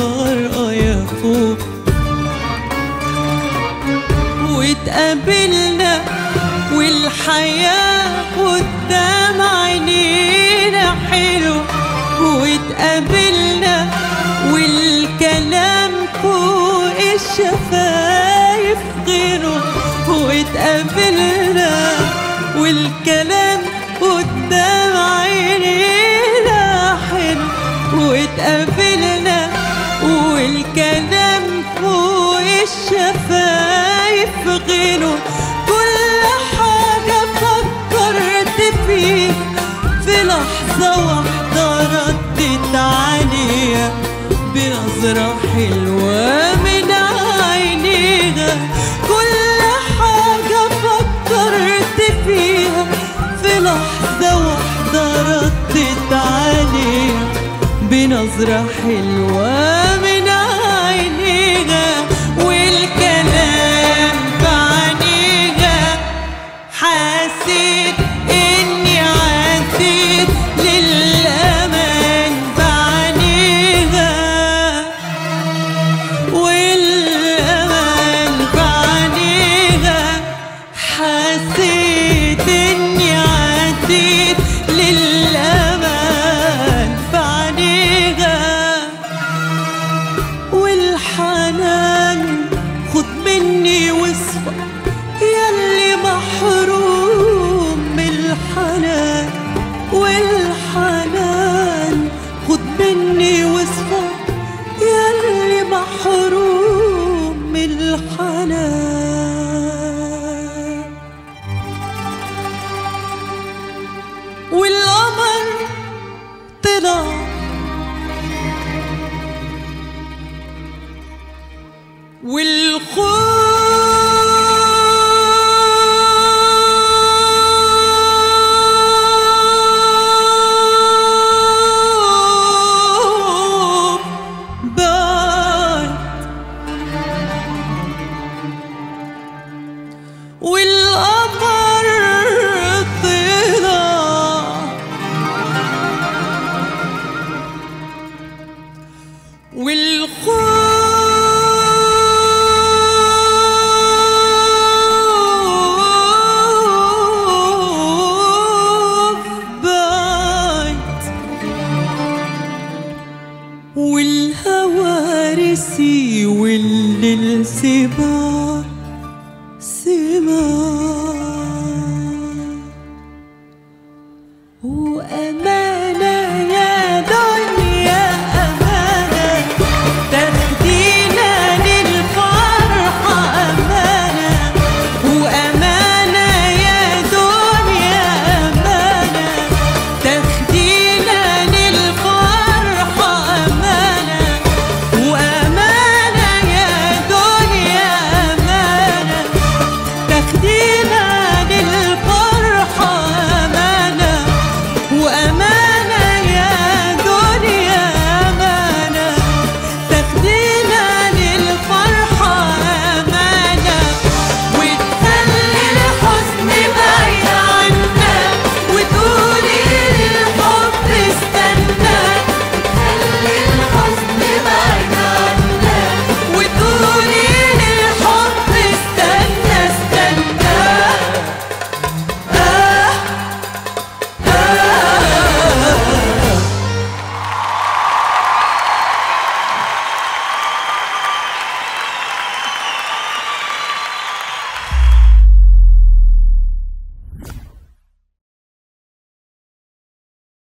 النهار اه يا خوف واتقابلنا والحياة قدام عينينا حلو واتقابلنا والكلام فوق الشفايف غيره واتقابلنا والكلام قدام عينينا حلو واتقابلنا والكلام فوق الشفايف غيره كل حاجة فكرت فيه في لحظة واحدة ردت عليها بنظرة حلوة من عينيها كل حاجة فكرت فيها في لحظة واحدة ردت عليها بنظرة حلوة من عينيها والكلام بعينيها حسيت اني عديت للامان بعينيها والامان بعينيها حسيت اني عديت للامان بعينيها والحنان خد مني وصفة ياللي محروم من الحنان والحنان خد مني وصفة ياللي محروم من الحنان والقمر طلع والخوف بعد والقمر طلع والخوف بعد والهوى رسي والليل سباع